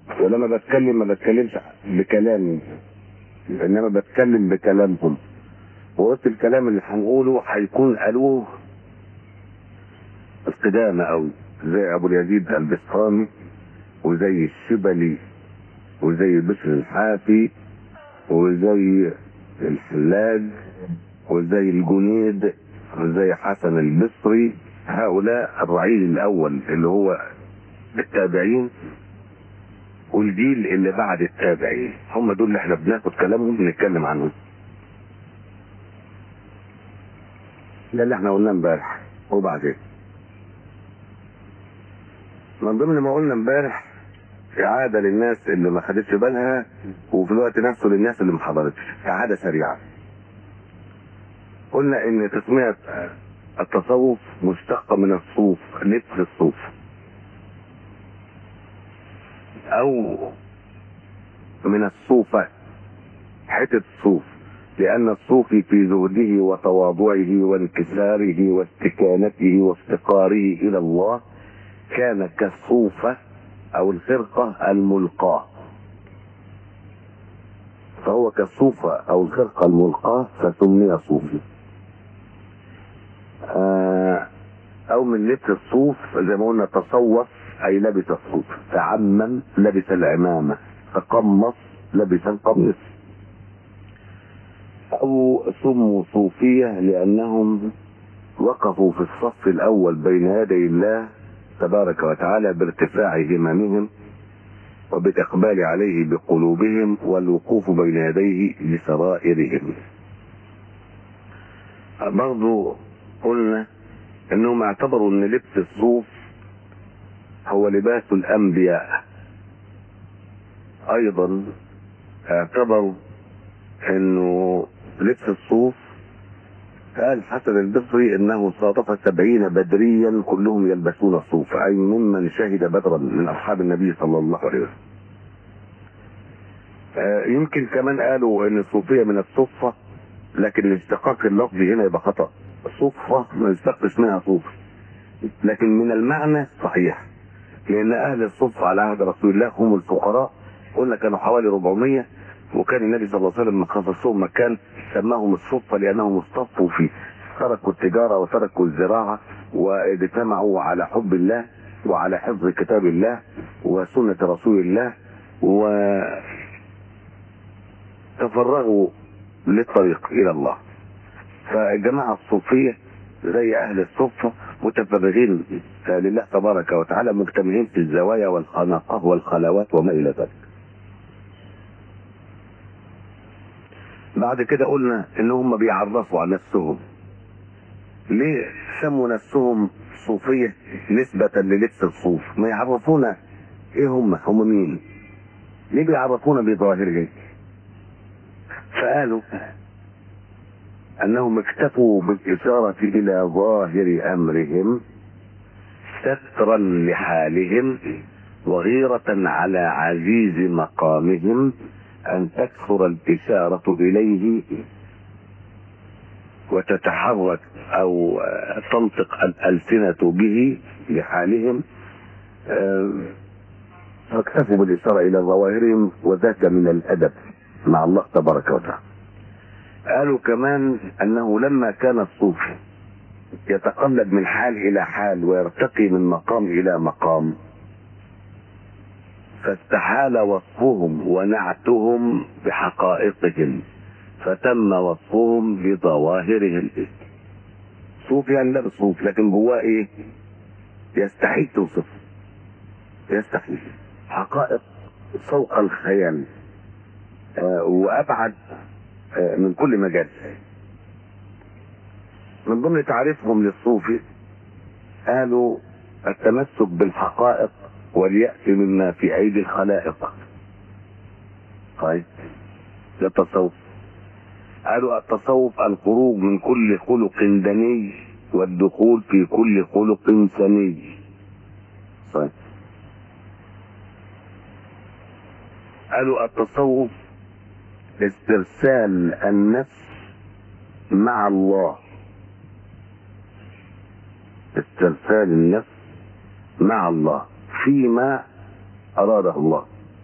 ولما بتكلم ما بتكلمش بكلامي انما بتكلم بكلامهم وقلت الكلام اللي هنقوله هيكون قالوه القدامى قوي زي ابو اليزيد البسطامي وزي الشبلي وزي بشر الحافي وزي الحلاج وزي الجنيد وزي حسن البصري هؤلاء الرعيل الاول اللي هو التابعين والجيل اللي بعد التابعين هم دول اللي احنا بناخد كلامهم بنتكلم عنهم ده اللي احنا قلناه امبارح وبعدين من ضمن ما قلنا امبارح إعادة للناس اللي ما خدتش بالها وفي الوقت نفسه للناس اللي ما حضرتش إعادة سريعة قلنا إن تسمية التصوف مشتقة من الصوف لبس الصوف أو من الصوفة حتة الصوف لأن الصوفي في زهده وتواضعه وانكساره واستكانته وافتقاره إلى الله كان كالصوفة أو الخرقة الملقاة فهو كالصوفة أو الخرقة الملقاة فسمي صوفي آه أو من لبس الصوف زي ما قلنا تصوف أي لبس الصوف تعمم لبس العمامة تقمص لبس القميص أو سموا صوفية لأنهم وقفوا في الصف الأول بين يدي الله تبارك وتعالى بارتفاع هممهم وبالإقبال عليه بقلوبهم والوقوف بين يديه لسرائرهم برضو قلنا انهم اعتبروا ان لبس الصوف هو لباس الانبياء ايضا اعتبروا انه لبس الصوف قال حسن البصري انه صادف سبعين بدريا كلهم يلبسون الصوف اي ممن شهد بدرا من اصحاب النبي صلى الله عليه وسلم آه يمكن كمان قالوا ان الصوفيه من الصفه لكن الاشتقاق اللفظي هنا يبقى خطا الصفه ما يشتقش منها صوف لكن من المعنى صحيح لان اهل الصفه على عهد رسول الله هم الفقراء قلنا كانوا حوالي 400 وكان النبي صلى الله عليه وسلم خصصهم مكان سماهم الصفة لأنهم اصطفوا فيه تركوا التجارة وتركوا الزراعة واجتمعوا على حب الله وعلى حفظ كتاب الله وسنة رسول الله وتفرغوا للطريق إلى الله فالجماعة الصوفية زي أهل الصفة متفرغين لله تبارك وتعالى مجتمعين في الزوايا والخناقة والخلوات وما إلى ذلك بعد كده قلنا ان هم بيعرفوا عن نفسهم ليه سموا نفسهم صوفية نسبة للبس الصوف ما يعرفونا ايه هم هم مين ليه بيعرفونا بظاهرهم فقالوا انهم اكتفوا بالاشارة الى ظاهر امرهم سترا لحالهم وغيرة على عزيز مقامهم أن تكثر الإشارة إليه وتتحرك أو تنطق الألسنة به لحالهم فاكتفوا بالإشارة إلى ظواهرهم وذاك من الأدب مع الله تبارك وتعالى قالوا كمان أنه لما كان الصوفي يتقلب من حال إلى حال ويرتقي من مقام إلى مقام فاستحال وصفهم ونعتهم بحقائقهم فتم وصفهم بظواهرهم صوف يعني لا صوف لكن جواه ايه يستحيل توصف يستحيل حقائق فوق الخيال آه وابعد آه من كل مجال من ضمن تعريفهم للصوفي قالوا التمسك بالحقائق واليأس مما في أيدي الخلائق طيب ده التصوف قالوا التصوف الخروج من كل خلق دني والدخول في كل خلق سني طيب قالوا التصوف استرسال النفس مع الله استرسال النفس مع الله فيما أراده الله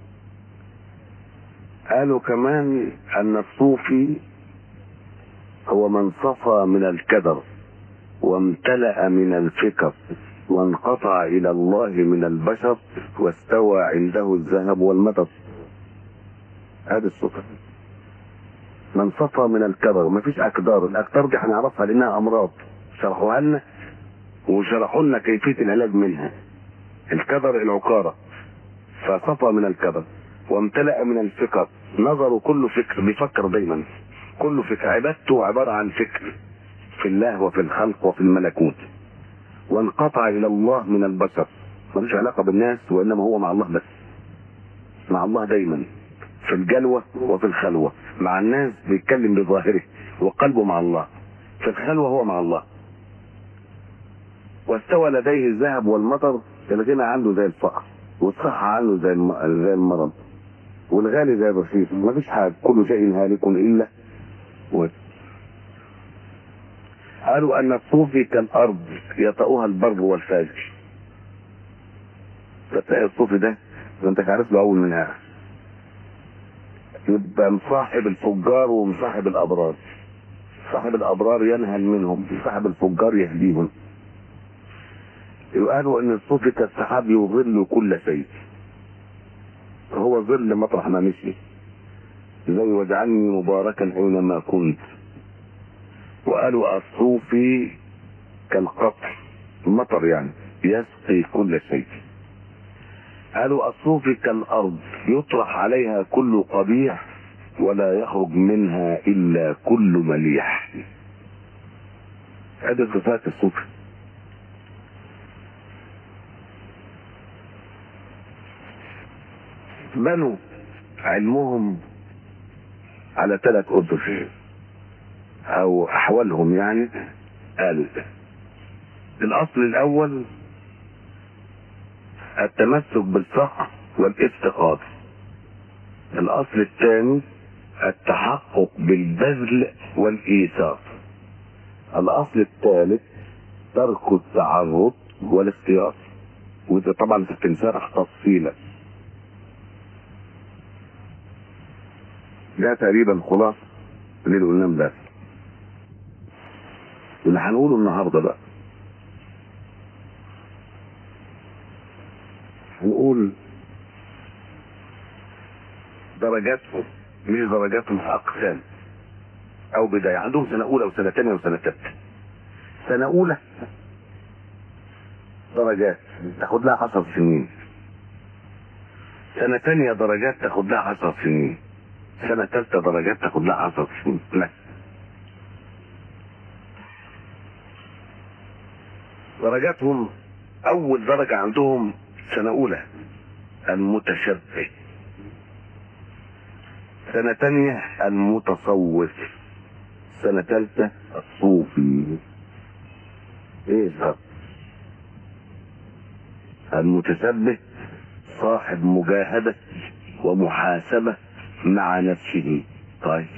قالوا كمان ان الصوفي هو من صفى من الكدر وامتلأ من الفكر وانقطع الى الله من البشر واستوى عنده الذهب والمدد هذا الصفة من صفى من الكدر مفيش اكدار الاكدار دي هنعرفها لانها امراض شرحوها لنا وشرحوا لنا كيفيه العلاج منها الكدر العكاره فصفى من الكدر وامتلأ من الفكر نظره كله فكر بيفكر دايما كله فكر عبادته عباره عن فكر في الله وفي الخلق وفي الملكوت وانقطع الى الله من البشر ملوش علاقه بالناس وانما هو مع الله بس مع الله دايما في الجلوه وفي الخلوه مع الناس بيتكلم بظاهره وقلبه مع الله في الخلوه هو مع الله واستوى لديه الذهب والمطر الغنى عنده زي الفقر والصحة عنده زي الم- زي المرض والغالي زي الرخيص مفيش حاجة كل شيء هالك إلا وجه قالوا أن الصوفي كالأرض يطأها البر والفاجر فتلاقي الصوفي ده ما انت عارف له أول من آخر يبقى مصاحب الفجار ومصاحب الأبرار صاحب الأبرار ينهل منهم صاحب الفجار يهديهم قالوا ان الصوفي كالسحاب يظل كل شيء هو ظل مطرح ما مشي زي واجعلني مباركا اينما كنت وقالوا الصوفي كالقطر مطر يعني يسقي كل شيء قالوا الصوفي كالارض يطرح عليها كل قبيح ولا يخرج منها الا كل مليح هذه صفات الصوفي بنوا علمهم على ثلاث أسس أو أحوالهم يعني قالوا الأصل الأول التمسك بالصح والافتقاد الأصل الثاني التحقق بالبذل والإيثار الأصل الثالث ترك التعرض والاختيار وده طبعا هتنشرح تفصيلا ده تقريبا خلاصة اللي قلناه ده اللي هنقوله النهارده بقى هنقول درجاتهم مش درجاتهم اقسام او بدايه عندهم سنه اولى وسنه ثانيه وسنه ثالثه سنه اولى درجات تاخد لها 10 سنين سنه ثانيه درجات تاخد لها 10 سنين سنة تالتة درجات تاخد لها 10 سنين لا درجاتهم أول درجة عندهم سنة أولى المتشبه سنة تانية المتصوف سنة تالتة الصوفي ايه ده المتشبه صاحب مجاهدة ومحاسبة مع نفسه طيب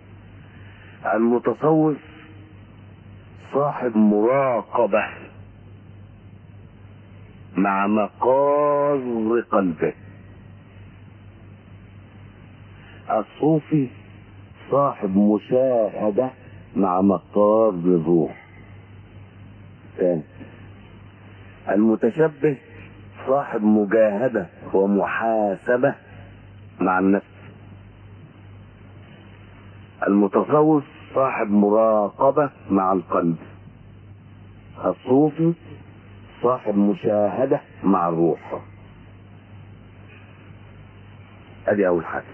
المتصوف صاحب مراقبة مع مقار قلبه الصوفي صاحب مشاهدة مع مقار الروح تاني المتشبه صاحب مجاهدة ومحاسبة مع النفس المتصوف صاحب مراقبة مع القلب الصوفي صاحب مشاهدة مع الروح ادي اول حاجة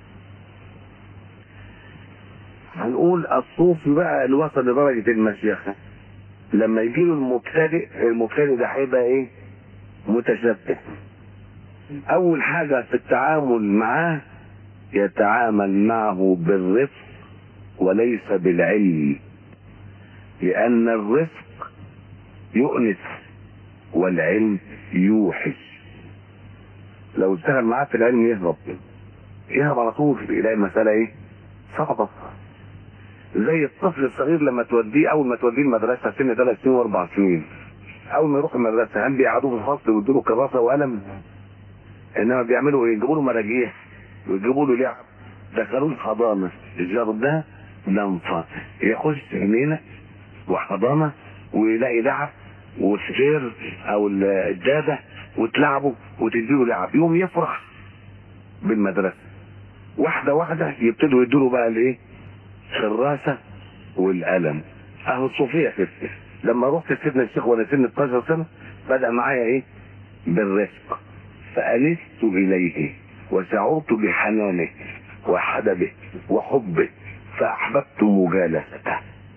هنقول الصوفي بقى اللي وصل لدرجة المشيخة لما يجي له المبتدئ المبتدئ ده هيبقى ايه متشبه اول حاجة في التعامل معاه يتعامل معه بالرفق وليس بالعلم لان الرفق يؤنس والعلم يوحش لو اشتغل معاه في العلم يهرب يهرب على طول يلاقي المسألة ايه صعبة زي الطفل الصغير لما توديه اول ما توديه المدرسة سن ثلاث سنين واربع سنين اول ما يروح المدرسة هل بيقعدوه في الفصل ويدوا له كراسة وقلم انما بيعملوا ايه يجيبوا له مراجيح ويجيبوا له لعب دخلوا الحضانه الجردة ننفى يخش جنينه وحضانه ويلاقي لعب والسير او الداده وتلعبه وتديله لعب يوم يفرح بالمدرسه واحده واحده يبتدوا يدوا بقى الايه الراسه والقلم اهو الصوفيه كده لما رحت سيدنا الشيخ وانا سن 12 سنه بدا معايا ايه بالرفق فانست اليه وشعرت بحنانه وحدبه وحبه فاحببت مجالسته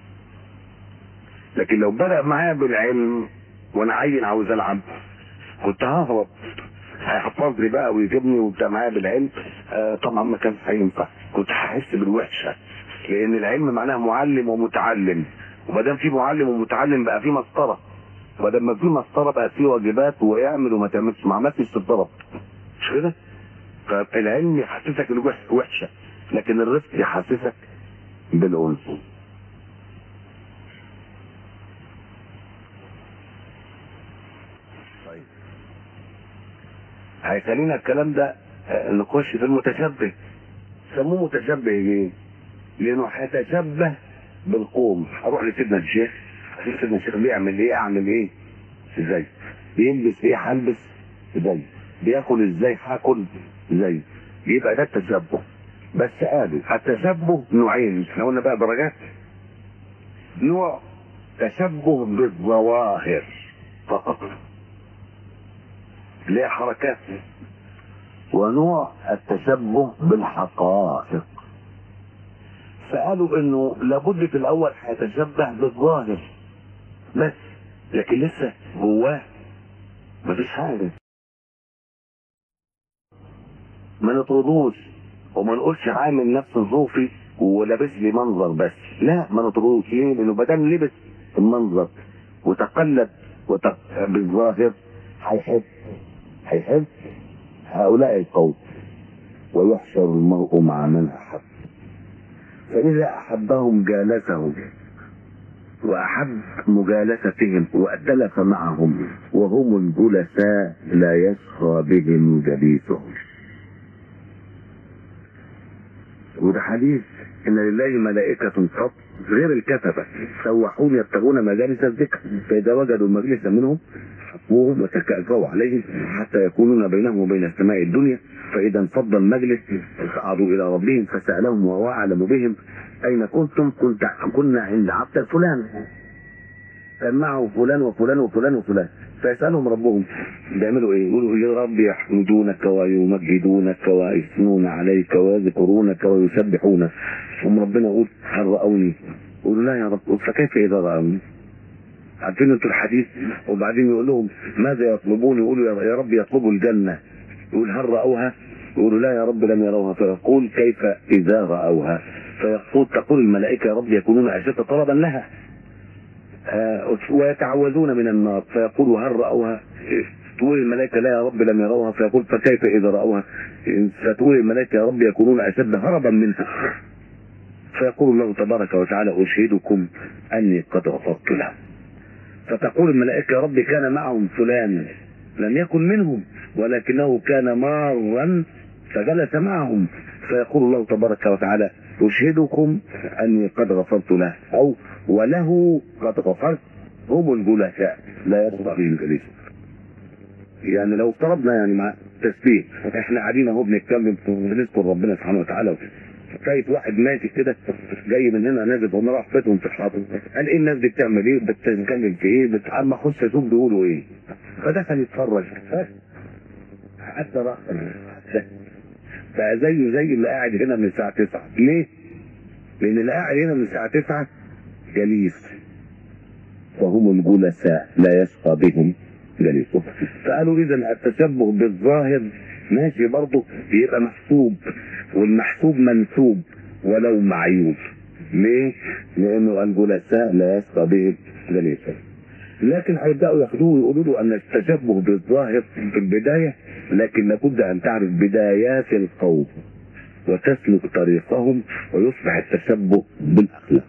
لكن لو بدا معايا بالعلم وانا عين عاوز العب كنت ههرب هيحفظني بقى ويجيبني وبتاع معايا بالعلم آه طبعا ما كانش هينفع كنت هحس بالوحشه لان العلم معناه معلم ومتعلم وما دام في معلم ومتعلم بقى في مسطره وما دام ما في مسطره بقى في واجبات واعمل وما تعملش ما عملتش تتضرب مش كده؟ فالعلم يحسسك الوحشه لكن الرفق يحسسك بالانس طيب هيخلينا الكلام ده آه، نخش في المتشبه سموه متشبه ليه؟ لانه هيتشبه بالقوم هروح لسيدنا الشيخ اشوف سيدنا الشيخ بيعمل ايه اعمل ايه ازاي بيلبس ايه هلبس ازاي بياكل ازاي هاكل ازاي يبقى ده التشبه بس قالوا التشبه نوعين احنا قلنا بقى درجات نوع تشبه بالظواهر فقط ليه حركات ونوع التشبه بالحقائق فقالوا انه لابد في الاول هيتشبه بالظاهر بس لكن لسه جواه مفيش حاجه ما نطردوش وما نقولش عامل نفسه ظروفي ولابس لي منظر بس لا ما نطردوش ليه؟ لانه بدل لبس المنظر وتقلد وتق... بالظاهر هيحب هيحب هؤلاء القوم ويحشر المرء مع من احب فإذا أحبهم جالسهم وأحب مجالستهم وأتلف معهم وهم الجلساء لا يسخى بهم جليسهم وده حديث إن لله ملائكة قط غير الكتبة سوحون يبتغون مجالس الذكر فإذا وجدوا مجلسا منهم حفوهم وتكأكوا عليهم حتى يكونون بينهم وبين السماء الدنيا فإذا انفض المجلس صعدوا إلى ربهم فسألهم وهو أعلم بهم أين كنتم كنت كنا عند عبد الفلان كان معه فلان وفلان وفلان وفلان فيسألهم ربهم بيعملوا ايه؟ يقولوا يا رب يحمدونك ويمجدونك ويثنون عليك ويذكرونك ويسبحونك ثم ربنا يقول هل رأوني؟ يقولوا لا يا رب فكيف إذا رأوني؟ عارفين انتوا الحديث وبعدين يقول لهم ماذا يطلبون يقولوا يا- يا رب يطلبوا الجنة يقول هل رأوها يقولوا لا يا رب لم يروها فيقول كيف إذا رأوها فيقول تقول الملائكة يا رب يكونون أشد طلبا لها آه، ويتعوذون من النار فيقول هل رأوها تقول الملائكة لا يا رب لم يروها فيقول فكيف إذا رأوها فتقول الملائكة يا رب يكونون أشد هربا منها فيقول الله تبارك وتعالى أشهدكم أني قد غفرت له فتقول الملائكة يا رب كان معهم فلان لم يكن منهم ولكنه كان مارا فجلس معهم فيقول الله تبارك وتعالى أشهدكم أني قد غفرت له أو وله قد غفرت هم الجلساء لا يصدق بهم الجليس يعني لو افترضنا يعني مع تسبيح احنا قاعدين اهو بنتكلم بنذكر ربنا سبحانه وتعالى شايف واحد ماشي كده جاي من هنا نازل هم راح بيتهم في الحاضر قال ايه الناس دي بتعمل ايه بتتكلم في ايه بت... اما اخش اشوف بيقولوا ايه فدخل يتفرج حتى راح بقى زيه زي اللي قاعد هنا من الساعه 9 ليه؟ لان اللي قاعد هنا من الساعه 9 جليس وهم الجلساء لا يشقى بهم جليسهم فقالوا اذا التشبه بالظاهر ماشي برضه بيبقى محسوب والمحسوب منسوب ولو معيوب ليه؟ لانه الجلساء لا يشقى بهم جليسهم لكن هيبداوا ياخدوه ويقولوا له ان التشبه بالظاهر في البدايه لكن لابد ان تعرف بدايات القوم وتسلك طريقهم ويصبح التشبه بالاخلاق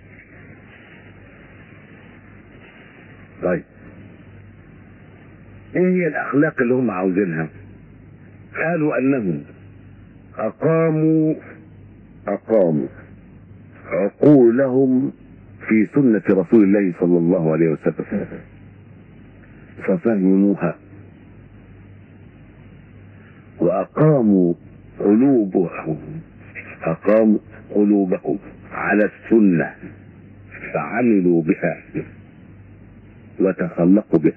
طيب ايه هي الاخلاق اللي هم عاوزينها قالوا انهم اقاموا اقاموا عقولهم في سنة رسول الله صلى الله عليه وسلم ففهموها وأقاموا قلوبهم أقاموا قلوبهم على السنة فعملوا بها وتخلقوا بها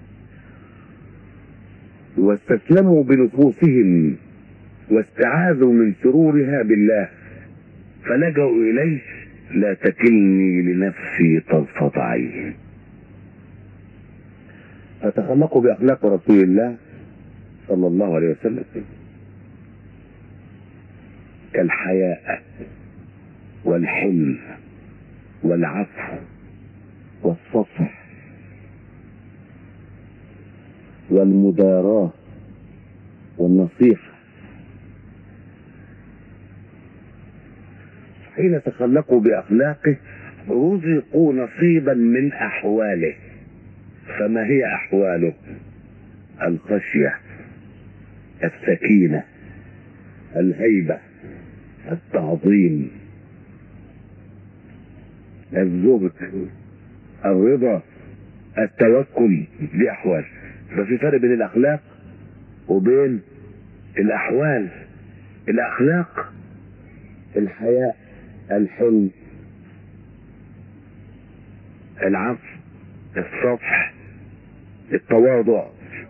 واستسلموا بنفوسهم واستعاذوا من شرورها بالله فلجأوا إليه لا تكلني لنفسي طرفة عين فتخلقوا بأخلاق رسول الله صلى الله عليه وسلم كالحياء والحلم والعفو والصفح والمداراة والنصيحة حين تخلقوا بأخلاقه رزقوا نصيبا من أحواله فما هي أحواله الخشية السكينة الهيبة التعظيم الزهد الرضا التوكل دي أحوال ففي فرق بين الأخلاق وبين الأحوال الأخلاق الحياء الحلم العفو الصفح التواضع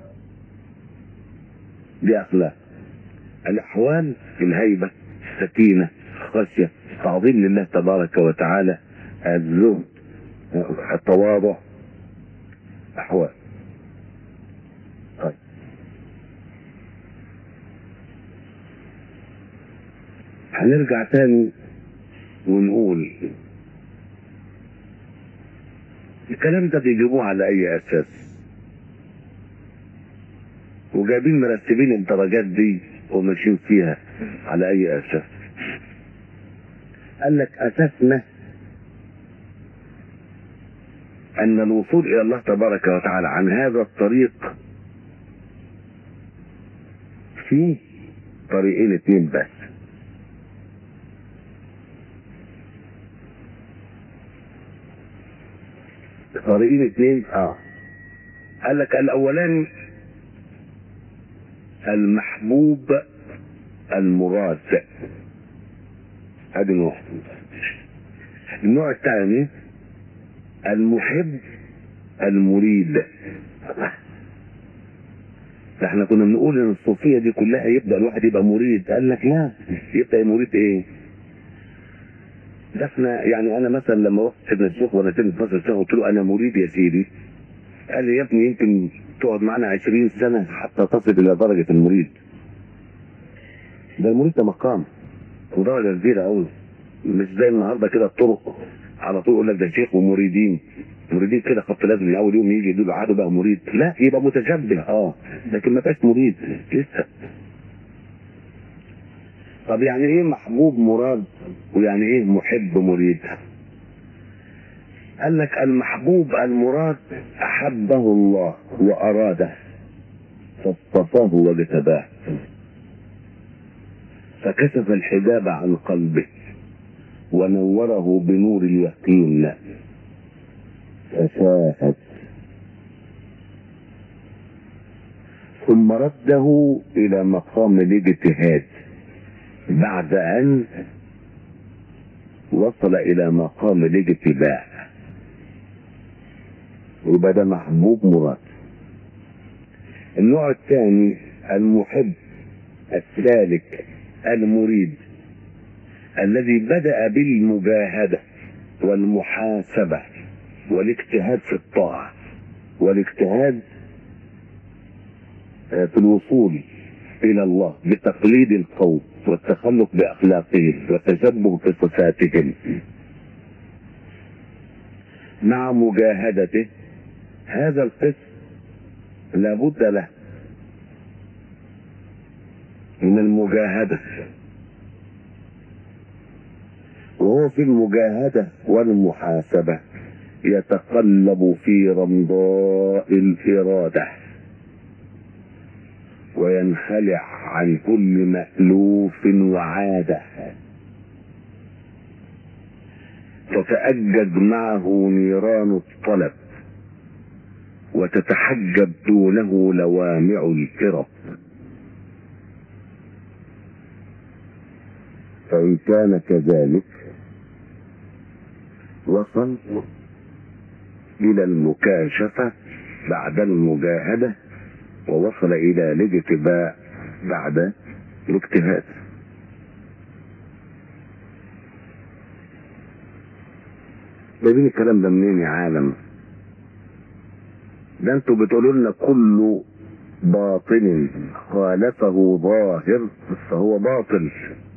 دي اخلاق الاحوال الهيبه السكينه الخشيه تعظيم لله تبارك وتعالى الزهد التواضع احوال طيب هنرجع تاني ونقول الكلام ده بيجيبوه على اي اساس وجايبين مرتبين الدرجات دي وماشيين فيها على اي اساس قال لك اساسنا ان الوصول الى الله تبارك وتعالى عن هذا الطريق فيه طريقين اتنين بس طريقين اتنين اه قال لك الاولاني المحبوب المراد ادي نوع النوع الثاني المحب المريد ده احنا كنا بنقول ان الصوفيه دي كلها يبدا الواحد يبقى مريد قال لك لا يبدا مريد ايه ده احنا يعني انا مثلا لما رحت سيدنا الشيخ وانا سنة 12 سنه قلت له انا مريد يا سيدي قال لي يا ابني يمكن تقعد معانا 20 سنه حتى تصل الى درجه المريد ده المريد ده مقام ودرجه كبيره قوي مش زي النهارده كده الطرق على طول يقول لك ده شيخ ومريدين مريدين كده خط لازم من اول يوم يجي يدوا عاده بقى مريد لا يبقى متشبه اه لكن ما بقاش مريد لسه طب يعني ايه محبوب مراد ويعني ايه محب مريد قال لك المحبوب المراد احبه الله واراده فاصطفاه واجتباه فكشف الحجاب عن قلبه ونوره بنور اليقين فشاهد ثم رده الى مقام الاجتهاد بعد ان وصل الى مقام الاجتباع يبقى ده محبوب مراد النوع الثاني المحب السالك المريد الذي بدأ بالمجاهدة والمحاسبة والاجتهاد في الطاعة والاجتهاد في الوصول إلى الله بتقليد القوم والتخلق بأخلاقهم والتشبه بصفاتهم مع مجاهدته هذا القسم لابد له من المجاهدة وهو في المجاهدة والمحاسبة يتقلب في رمضاء الإرادة وينخلع عن كل مألوف وعادة تتأجج معه نيران الطلب وتتحجب دونه لوامع الكرب فإن كان كذلك وصل إلى المكاشفة بعد المجاهدة ووصل إلى الاجتباء بعد الاجتهاد جايبين الكلام ده منين يا عالم ده انتوا بتقولوا لنا كل باطل خالفه ظاهر فهو باطل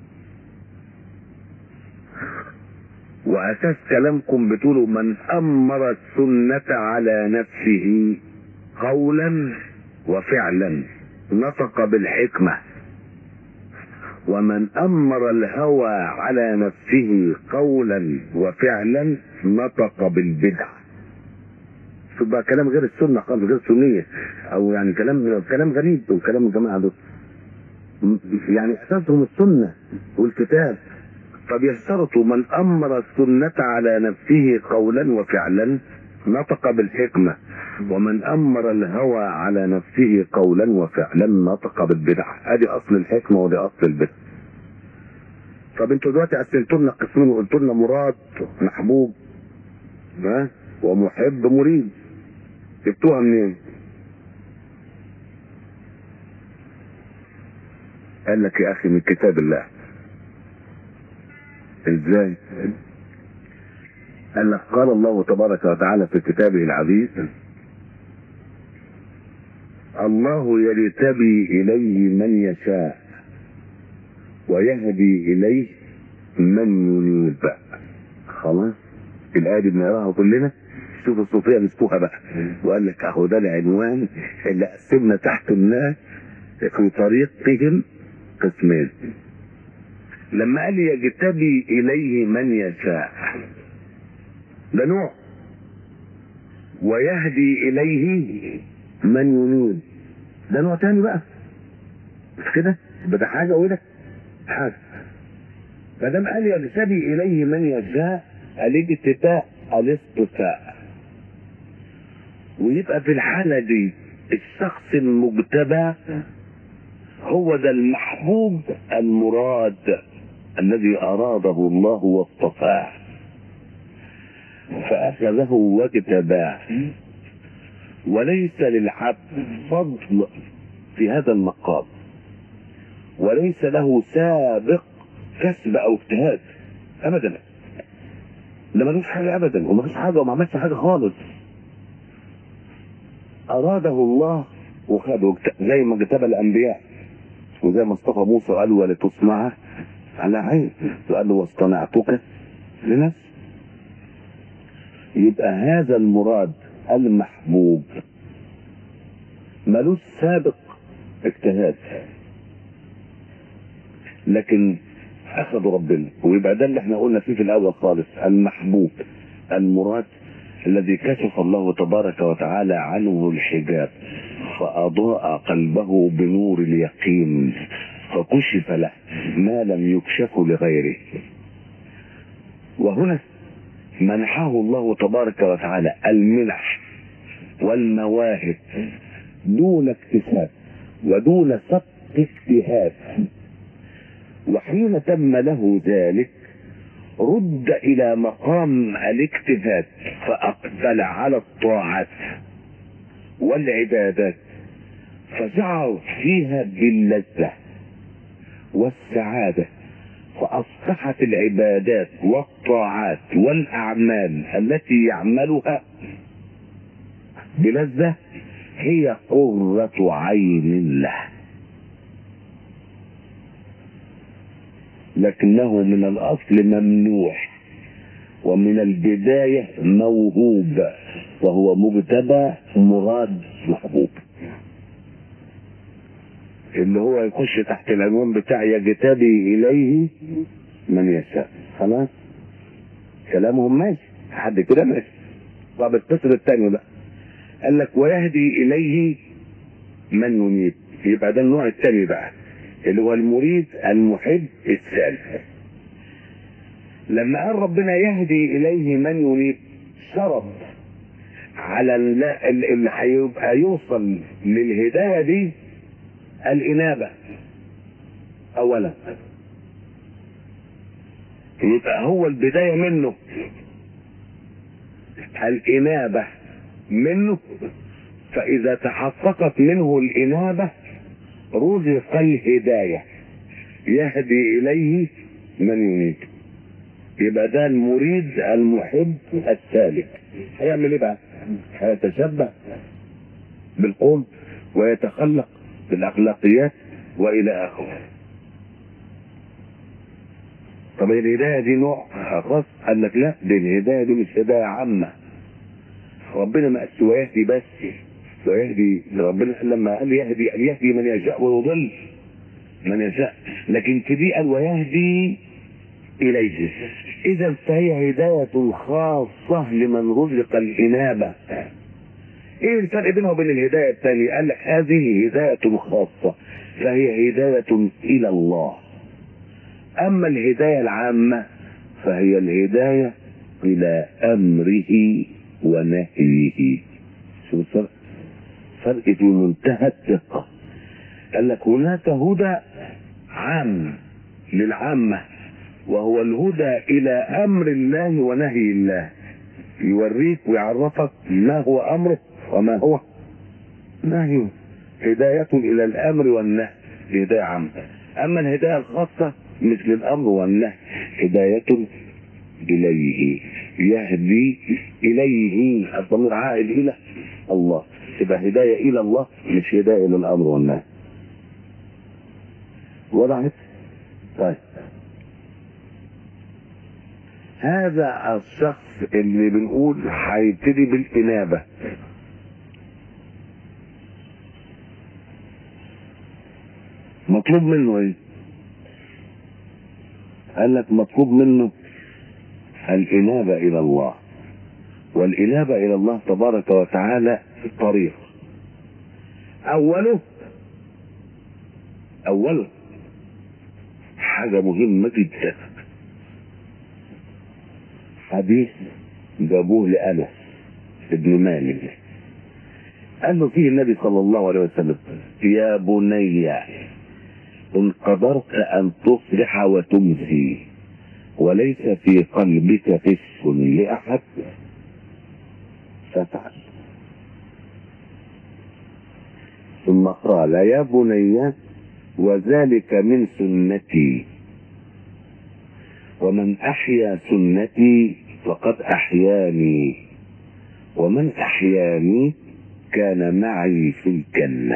واساس كلامكم بتقولوا من امر السنة على نفسه قولا وفعلا نطق بالحكمة ومن امر الهوى على نفسه قولا وفعلا نطق بالبدعة تبقى كلام غير السنة خالص غير سنية او يعني كلام كلام غريب وكلام الجماعة دول يعني اساسهم السنة والكتاب طب يشترطوا من امر السنة على نفسه قولا وفعلا نطق بالحكمة ومن امر الهوى على نفسه قولا وفعلا نطق بالبدعة ادي اصل الحكمة ودي اصل البدعة طب انتوا دلوقتي قسمتوا لنا قسمين وقلتوا لنا مراد محبوب ها ومحب مريد جبتوها منين؟ قال لك يا اخي من كتاب الله ازاي قال لك قال الله تبارك وتعالى في كتابه العزيز الله يجتبي اليه من يشاء ويهدي اليه من ينيب خلاص الايه دي بنقراها كلنا شوف الصوفيه مسكوها بقى وقال لك اهو ده العنوان اللي قسمنا تحت الناس في طريقهم قسمين لما قال يجتبي اليه من يشاء ده نوع ويهدي اليه من ينيب ده نوع تاني بقى مش كده ده حاجه وده حاجه فدام قال يجتبي اليه من يشاء الاجتباء الاصطفاء ويبقى في الحاله دي الشخص المجتبى هو ده المحبوب المراد الذي أراده الله واصطفاه فأخذه واجتباه وليس للعبد فضل في هذا المقام وليس له سابق كسب أو اجتهاد أبدا ده ملوش حاجة أبدا ومفيش حاجة وما عملش حاجة خالص أراده الله وخده زي ما اجتبى الأنبياء وزي ما اصطفى موسى قال ولتصنع على عين قال له واصطنعتك لنفسي يبقى هذا المراد المحبوب ملوش سابق اجتهاد لكن اخذوا ربنا ويبقى ده اللي احنا قلنا فيه في الاول خالص المحبوب المراد الذي كشف الله تبارك وتعالى عنه الحجاب فأضاء قلبه بنور اليقين فكشف له ما لم يكشف لغيره وهنا منحه الله تبارك وتعالى المنح والمواهب دون اكتساب ودون سبق اجتهاد وحين تم له ذلك رد الى مقام الاجتهاد فاقبل على الطاعات والعبادات فشعر فيها باللذة والسعادة فأصبحت العبادات والطاعات والأعمال التي يعملها بلذة هي قرة عين له لكنه من الأصل ممنوع ومن البداية موهوب وهو مجتبى مراد محبوب اللي هو يخش تحت العنوان بتاع يجتبي إليه من يشاء خلاص كلامهم ماشي لحد كده ماشي طب القسم الثاني بقى قال لك ويهدي إليه من ينيب يبقى ده النوع الثاني بقى اللي هو المريد المحب السالك لما قال ربنا يهدي اليه من يريد شرط على ال- ال- اللي هيبقى يوصل للهدايه دي الانابه اولا يبقى هو البدايه منه الانابه منه فاذا تحققت منه الانابه رزق الهدايه يهدي اليه من يريد يبقى ده المريد المحب السالك هيعمل ايه بقى؟ هيتشبه بالقول ويتخلق بالاخلاقيات والى اخره. طب الهدايه دي نوع خاص؟ قال لك لا دي الهدايه دي مش هدايه عامه. ربنا ما قالش ويهدي بس ويهدي ربنا لما قال يهدي قال يهدي من يشاء ويضل من يشاء لكن في دي قال ويهدي إليه إذا فهي هداية خاصة لمن رزق الإنابة إيه الفرق بينها وبين الهداية الثانية؟ قال لك هذه هداية خاصة فهي هداية إلى الله أما الهداية العامة فهي الهداية إلى أمره ونهيه شو الفرق؟ فرق في منتهى الدقة قال لك هناك هدى عام للعامة وهو الهدى إلى أمر الله ونهي الله يوريك ويعرفك ما هو أمره وما هو نهيه هداية إلى الأمر والنهي هداية عامة أما الهداية الخاصة مثل الأمر والنهي هداية إليه يهدي إليه الضمير عائد إلى الله تبقى هداية إلى الله مش هداية إلى الأمر والنهي وضعت طيب هذا الشخص اللي بنقول هيبتدي بالإنابة مطلوب منه ايه؟ قال لك مطلوب منه الإنابة إلى الله والإنابة إلى الله تبارك وتعالى طريق أوله أوله حاجة مهمة جدا حديث جابوه لأنس ابن مالك قال له فيه النبي صلى الله عليه وسلم يا بني إن قدرت أن تصبح وتمسي وليس في قلبك غش لأحد فافعل ثم قال يا بني وذلك من سنتي ومن أحيا سنتي فقد أحياني ومن أحياني كان معي في الجنة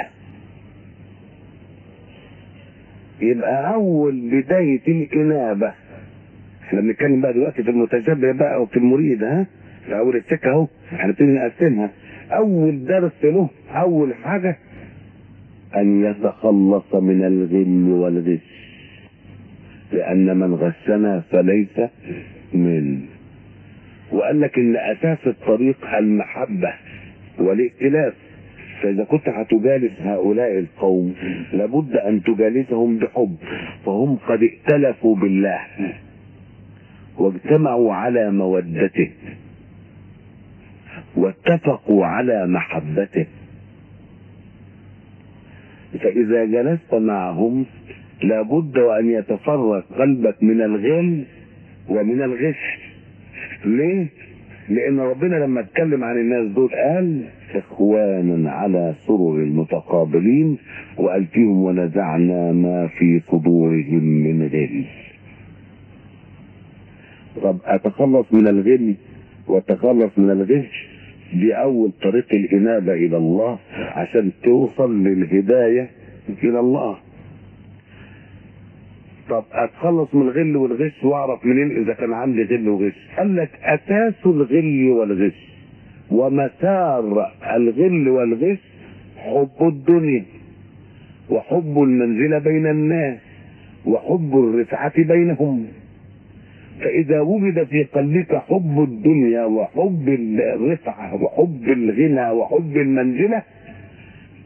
يبقى أول بداية الإنابة احنا بنتكلم بقى دلوقتي في المتشبه بقى وفي المريد ها في أول السكة أهو هنبتدي نقسمها أول درس له أول حاجة أن يتخلص من الغل والغش لأن من غشنا فليس من وقال لك إن أساس الطريق المحبة والائتلاف فإذا كنت هتجالس هؤلاء القوم لابد أن تجالسهم بحب فهم قد ائتلفوا بالله واجتمعوا على مودته واتفقوا على محبته فإذا جلست معهم لابد وأن يتفرغ قلبك من الغل ومن الغش ليه؟ لأن ربنا لما اتكلم عن الناس دول قال إخوانا على سرر المتقابلين وقال فيهم ونزعنا ما في صدورهم من غل طب أتخلص من الغل وأتخلص من الغش دي أول طريق الإنابة إلى الله عشان توصل للهداية إلى الله طب اتخلص من الغل والغش واعرف منين اذا كان عندي غل وغش قال لك اساس الغل والغش ومسار الغل والغش حب الدنيا وحب المنزلة بين الناس وحب الرفعة بينهم فإذا وجد في قلبك حب الدنيا وحب الرفعة وحب الغنى وحب المنزلة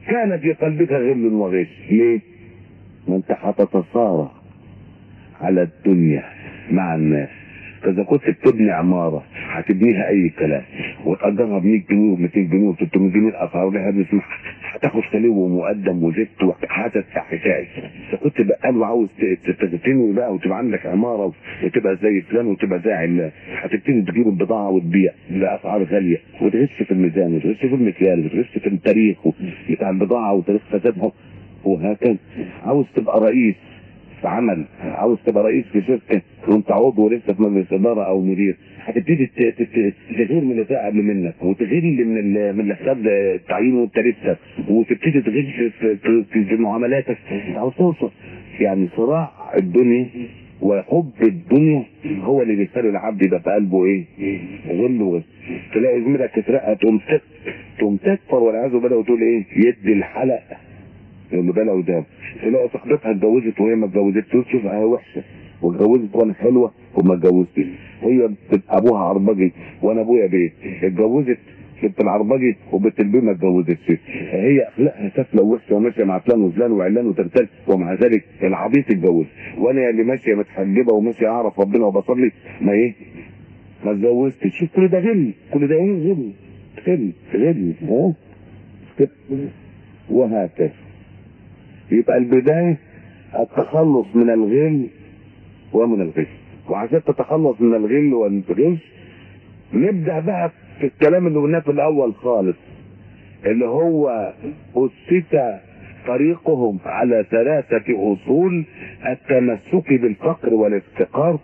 كان في قلبك غل وغش ليه؟ ما انت هتتصارع على الدنيا مع الناس فاذا كنت بتبني عماره هتبنيها اي كلام وتأجرها ب 100 جنيه و200 جنيه و300 جنيه الاسعار اللي احنا بنسمعها هتاخد خليه ومقدم وزفت وهتدفع حكايه اذا كنت بقال وعاوز ت- ت- تغتني بقى وتبقى عندك عماره وتبقى زي فلان وتبقى زي علان هتبتدي تجيب البضاعه وتبيع باسعار غاليه وتغش في الميزان وتغش في المكيال وتغش في التاريخ بتاع البضاعه وتاريخ فسادها وهكذا عاوز تبقى رئيس في عمل عاوز تبقى رئيس في شركه وانت عضو لسه في مجلس اداره او مدير هتبتدي ت- ت- ت- تغير من اللي قبل منك وتغير من ال- من الحساب التعيين وانت لسه وتبتدي تغش في, في, في, في معاملاتك انت عاوز توصل يعني صراع الدنيا وحب الدنيا هو اللي بيخلي العبد يبقى في قلبه ايه؟ غل وغش تلاقي زميلك اترقى تقوم تك- تقوم تكفر والعياذ بالله وتقول ايه؟ يدي الحلق اللي بالها قدام تلاقي صاحبتها اتجوزت وهي ما اتجوزتش تشوف هي وحشه واتجوزت وانا حلوه وما اتجوزتش هي بتبقى ابوها عربجي وانا ابويا بيت اتجوزت بنت العربجي وبنت البيه ما اتجوزتش هي اخلاقها سافله ووحشه وماشيه مع فلان وفلان وعلان وترتل ومع ذلك العبيط اتجوز وانا اللي ماشيه متحجبه وماشيه اعرف ربنا وبصلي ما ايه ما اتجوزتش شوف كل ده غل كل ده ايه غل غل غل ها كده. وهكذا يبقى البداية التخلص من الغل ومن الغش وعشان تتخلص من الغل والغش نبدأ بقى في الكلام اللي قلناه في الأول خالص اللي هو أسس طريقهم على ثلاثة أصول التمسك بالفقر والافتقار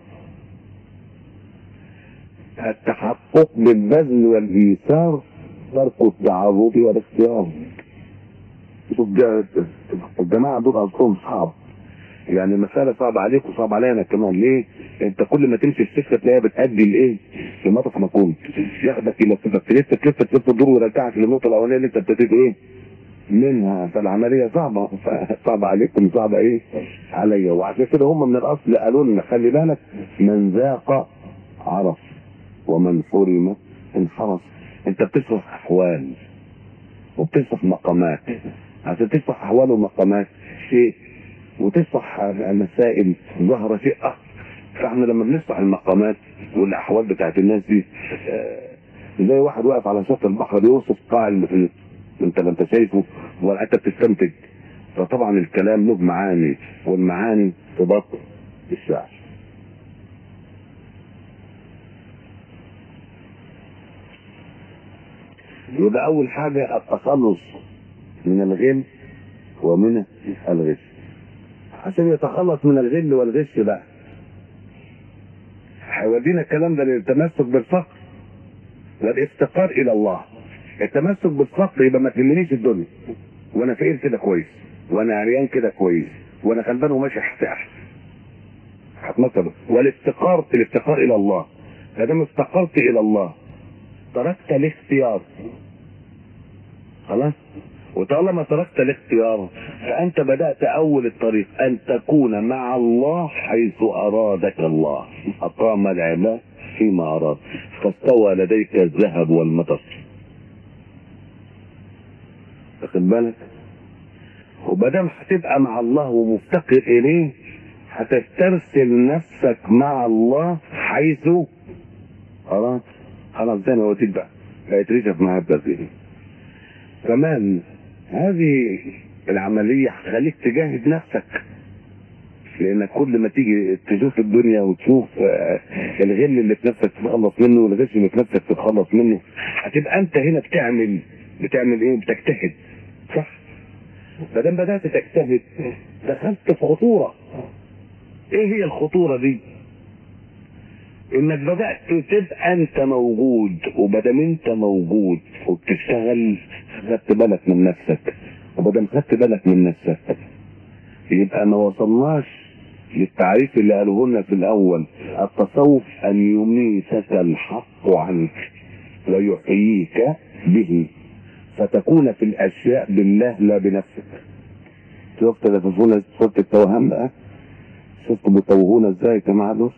التحقق بالبذل والإيثار ترك التعرض والاختيار شوف ده- الجماعه دول اصلهم صعب يعني المسألة صعبة عليك وصعب عليا انا كمان ليه؟ انت كل ما تمشي في سكة تلاقيها بتأدي لايه؟ لمطرح ما كنت ياخدك يلففك تلف تلف تلف الدور ويرجعك للنقطة الأولانية اللي انت ابتديت ايه؟ منها فالعملية صعبة صعبة عليكم صعبة ايه؟ عليا وعشان كده هم من الأصل قالوا لنا خلي بالك من ذاق عرف ومن حرم انحرف انت بتشرح أحوال وبتشرح مقامات عشان تشرح أحوال ومقامات شيء وتشرح مسائل ظهر شيء آخر فاحنا لما بنشرح المقامات والاحوال بتاعت الناس دي آه، زي واحد واقف على شط البحر بيوصف قاع المحيط انت ما انت شايفه ولا انت بتستنتج فطبعا الكلام له معاني والمعاني تبطل الشعر يبقى اول حاجه التخلص من الغل ومن الغش عشان يتخلص من الغل والغش بقى هيودينا الكلام ده للتمسك بالفقر والافتقار الى الله التمسك بالفقر يبقى ما تهمنيش الدنيا وانا فقير كده كويس وانا عريان كده كويس وانا غلبان وماشي هرتاح هتمثل والافتقار الافتقار الى الله ما دام افتقرت الى الله تركت الاختيار خلاص وطالما تركت الاختيار فأنت بدأت أول الطريق أن تكون مع الله حيث أرادك الله أقام العباد فيما أراد فاستوى لديك الذهب والمطر واخد بالك وبدام هتبقى مع الله ومفتقر إليه هتسترسل نفسك مع الله حيث خلاص خلاص زي ما قلت بقى بقت ريشه في مهبة دي كمان هذه العملية هتخليك تجاهد نفسك لانك كل ما تيجي تشوف الدنيا وتشوف آه، الغل اللي في نفسك تتخلص منه والغش اللي في نفسك تتخلص منه هتبقى انت هنا بتعمل بتعمل ايه بتجتهد صح ما دام بدات تجتهد دخلت في خطوره ايه هي الخطوره دي انك بدات تبقى انت موجود وبدام انت موجود وبتشتغل خدت بالك من نفسك وبدام خدت بالك من نفسك يبقى ما وصلناش للتعريف اللي قالوه لنا في الاول التصوف ان يميتك الحق عنك ويحييك به فتكون في الاشياء بالله لا بنفسك شفت ده في سوره التوهان بقى شفتوا بتوهونا ازاي يا جماعه دول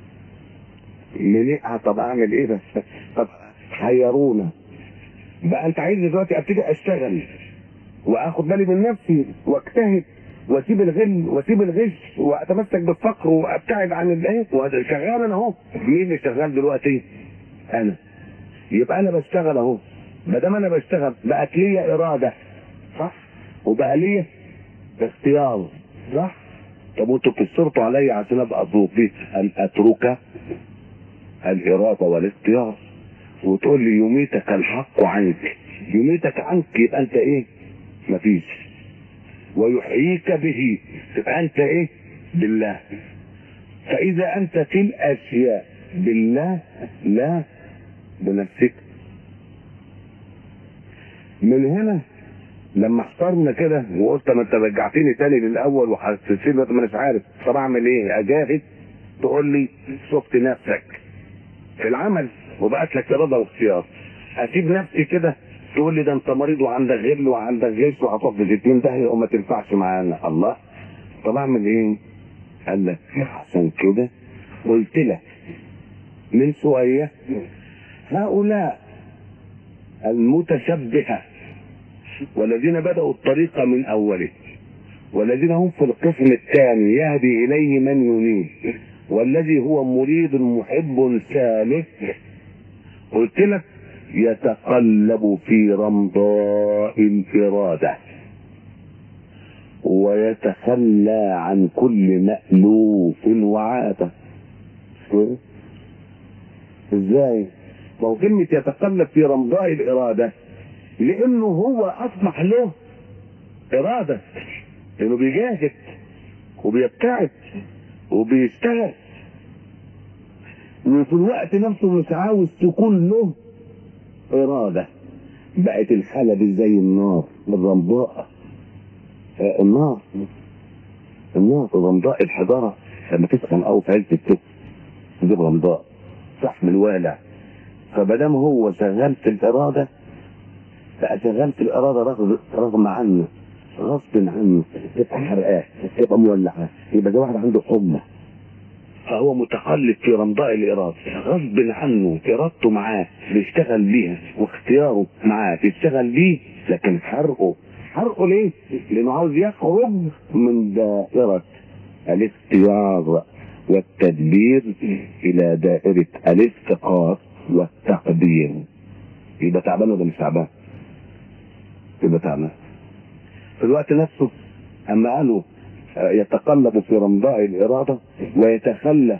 منيحة طب اعمل ايه بس طب حيرونا بقى انت عايز دلوقتي ابتدي اشتغل واخد بالي من نفسي واجتهد واسيب الغل واسيب الغش واتمسك بالفقر وابتعد عن الايه شغال انا اهو مين اللي شغال دلوقتي؟ انا يبقى انا بشتغل اهو ما دام انا بشتغل بقت ليا اراده صح وبقى ليا اختيار صح طب وانتوا بتصرفوا عليا عشان ابقى صوفي ان اترك الاراده والاختيار وتقول لي يميتك الحق عنك يميتك عنك يبقى انت ايه مفيش ويحييك به تبقى انت ايه بالله فاذا انت في الاشياء بالله لا بنفسك من هنا لما اخترنا كده وقلت ما انت رجعتني تاني للاول وحسيت ما اناش عارف طب اعمل ايه اجاهد تقول لي شفت نفسك في العمل وبقت لك اراده واختيار اسيب نفسي كده تقول لي ده انت مريض وعندك غل وعندك غش وهتقف في 60 داهيه وما تنفعش معانا الله طب اعمل ايه؟ قال لك عشان كده قلت لك من شويه هؤلاء المتشبهه والذين بدأوا الطريق من أوله والذين هم في القسم الثاني يهدي إليه من ينيب والذي هو مريد محب سالك قلت لك يتقلب في رمضاء الإرادة ويتخلى عن كل مألوف وعادة ازاي؟ ما هو كلمة يتقلب في رمضاء الإرادة لانه هو اصبح له اراده انه بيجاهد وبيبتعد وبيشتغل وفي الوقت نفسه مش عاوز تكون له اراده بقت الحاله دي زي النار الرمضاء آه، النار النار الرمضاء الحجاره لما تسخن قوي في عز السكر دي رمضاء فحم الوالع فمادام هو شغال في الاراده بقى شغال في الاراده رغم رغم عنه غصب عنه تبقى حرقاه تبقى مولعاه يبقى ده واحد عنده حمى فهو متقلب في رمضاء الاراده غصب عنه ارادته معاه بيشتغل بيها واختياره معاه بيشتغل بيه لكن حرقه حرقه ليه؟ لانه عاوز يخرج من دائره الاختيار والتدبير الى دائره الافتقار والتقدير يبقى تعبان ولا مش تعبان؟ يبقى تعبان في الوقت نفسه اما قالوا آه، يتقلب في رمضاء الاراده ويتخلى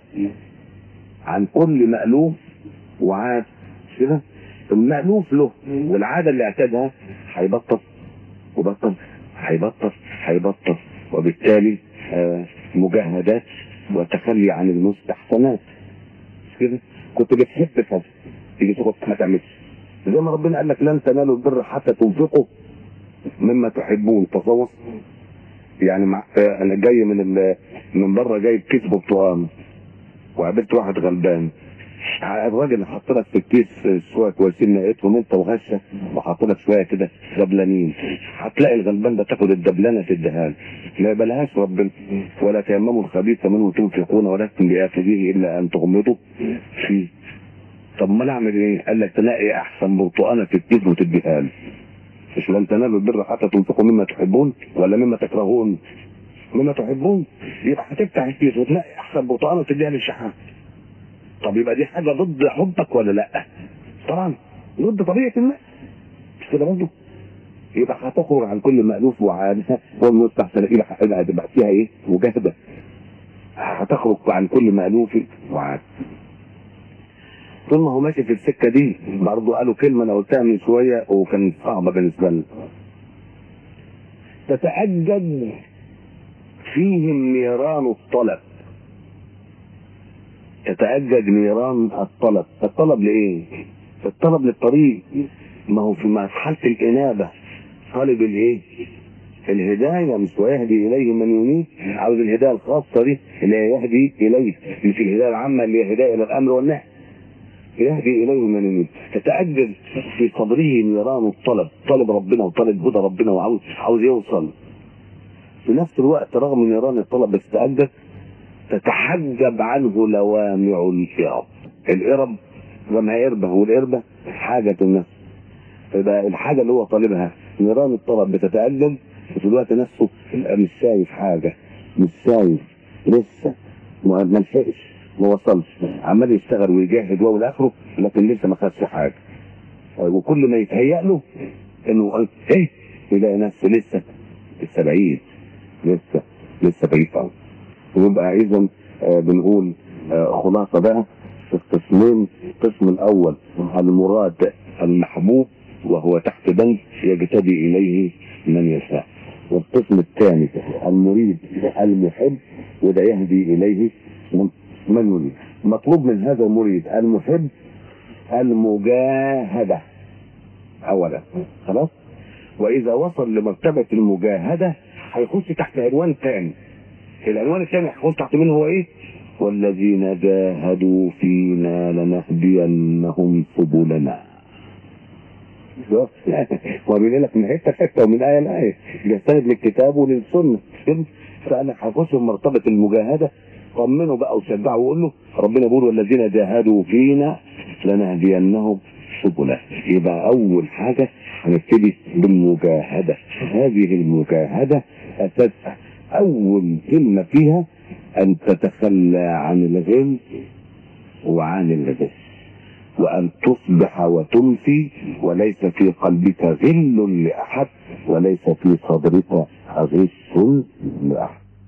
عن كل مألوف وعاد مش كده المألوف له والعاده اللي اعتادها هيبطل وبطل هيبطل هيبطل وبالتالي آه، مجاهدات وتخلي عن المستحسنات مش كده كنت بتحب كذا تيجي تقول ما تعملش زي ما ربنا قال لك لن تنالوا البر حتى تنفقوا مما تحبون تصور يعني مع آه، انا جاي من ال... من بره جايب كيس برتقال وقابلت واحد غلبان الراجل حط لك في الكيس شويه كويسين لقيتهم انت وغشه وحط لك شويه كده دبلانين هتلاقي الغلبان ده تاخد الدبلانه تديها له ما يبلهاش ربنا ولا تيمموا الخبيث منه تنفقون ولستم بآخذيه الا ان تغمضوا فيه طب ما اعمل ايه؟ قال لك تلاقي احسن برتقانه في الكيس وتديها له مش لن تنالوا البر حتى تنفقوا مما تحبون ولا مما تكرهون مما تحبون يبقى هتفتح الكيس وتلاقي احسن برتقانه وتديها للشحات طب يبقى دي حاجه ضد حبك ولا لا؟ طبعا ضد طبيعه الناس مش كده برضه؟ يبقى هتخرج عن كل مألوف وعادة والمستحسن إلى حقها هتبقى فيها إيه؟ مجاهدة. هتخرج عن كل مألوف وعادة. طول ما هو ماشي في السكة دي برضه قالوا كلمة أنا قلتها من شوية وكانت صعبة بالنسبة لنا. تتأجج فيهم نيران الطلب تتأجج نيران الطلب الطلب لإيه؟ الطلب للطريق ما هو في مرحلة الإنابة طالب الإيه؟ الهداية مش ويهدي إليه من ينيب عاوز الهداية الخاصة دي اللي هي يهدي إليه مش الهداية العامة اللي هي هداية إلى الأمر والنهي يهدي إليه من ينيب تتأجج في صدره نيران الطلب طالب ربنا وطالب هدى ربنا وعاوز عاوز يوصل في نفس الوقت رغم نيران الطلب بس تتأجج تتحجب عنه لوامع الإرب الإرب لما هي إربة والإربة حاجة النفس فيبقى الحاجة اللي هو طالبها نيران الطلب بتتقدم وفي الوقت نفسه يبقى مش شايف حاجه مش شايف لسه ما ما لحقش ما وصلش عمال يشتغل ويجاهد والى اخره لكن لسه ما خدش حاجه وكل ما يتهيأ له انه قال ايه يلاقي نفسه لسه لسه بعيد لسه لسه بعيد قوي ويبقى اذا آه بنقول آه خلاصه بقى في القسمين القسم الاول المراد المحبوب وهو تحت بند يجتدي اليه من يشاء والقسم الثاني المريد المحب وده يهدي اليه من يريد مطلوب من هذا المريد المحب المجاهده اولا خلاص واذا وصل لمرتبه المجاهده هيخش تحت عنوان ثاني العنوان الثاني هيخش تحت منه هو ايه والذين جاهدوا فينا لنهدينهم سبلنا هو بيقول لك من حته حته ومن ايه لايه بيستند للكتاب وللسنه فانا هخش في مرتبه المجاهده طمنه بقى وشجعه وقول له ربنا بيقول والذين جاهدوا فينا لنهدينهم سبلا يبقى اول حاجه هنبتدي بالمجاهده هذه المجاهده اساسها اول كلمه فيها ان تتخلى عن الغل وعن الغش وان تصبح وتمسي وليس في قلبك غل لاحد وليس في صدرك غش لاحد